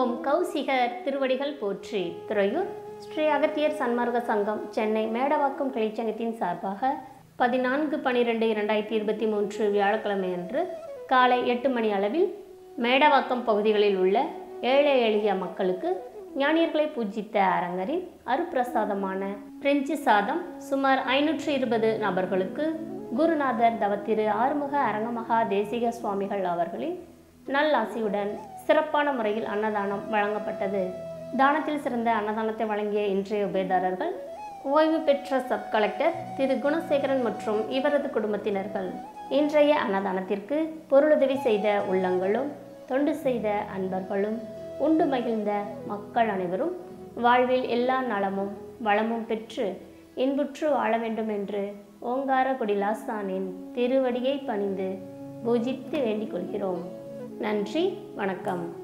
ஓம் கௌசிகர் திருவடிகள் போற்றி துறையூர் ஸ்ரீ அகத்தியர் சன்மார்க்க சங்கம் சென்னை மேடவாக்கம் கிளைச்சங்கத்தின் சார்பாக பதினான்கு பனிரெண்டு இரண்டாயிரத்தி இருபத்தி மூன்று வியாழக்கிழமை அன்று காலை எட்டு மணி அளவில் மேடவாக்கம் பகுதிகளில் உள்ள ஏழை எளிய மக்களுக்கு ஞானியர்களை பூஜித்த அரங்கரின் அருப்பிரசாதமான பிரெஞ்சு சாதம் சுமார் ஐநூற்று இருபது நபர்களுக்கு குருநாதர் தவத்திரு ஆறுமுக அரங்கமகா தேசிக சுவாமிகள் அவர்களின் நல்லாசியுடன் சிறப்பான முறையில் அன்னதானம் வழங்கப்பட்டது தானத்தில் சிறந்த அன்னதானத்தை வழங்கிய இன்றைய உபயதாரர்கள் ஓய்வு பெற்ற சப் கலெக்டர் திரு குணசேகரன் மற்றும் இவரது குடும்பத்தினர்கள் இன்றைய அன்னதானத்திற்கு பொருளுதவி செய்த உள்ளங்களும் தொண்டு செய்த அன்பர்களும் உண்டு மகிழ்ந்த மக்கள் அனைவரும் வாழ்வில் எல்லா நலமும் வளமும் பெற்று இன்புற்று வாழ வேண்டும் என்று ஓங்கார குடிலாசானின் திருவடியை பணிந்து பூஜித்து வேண்டிக் கொள்கிறோம் நன்றி வணக்கம்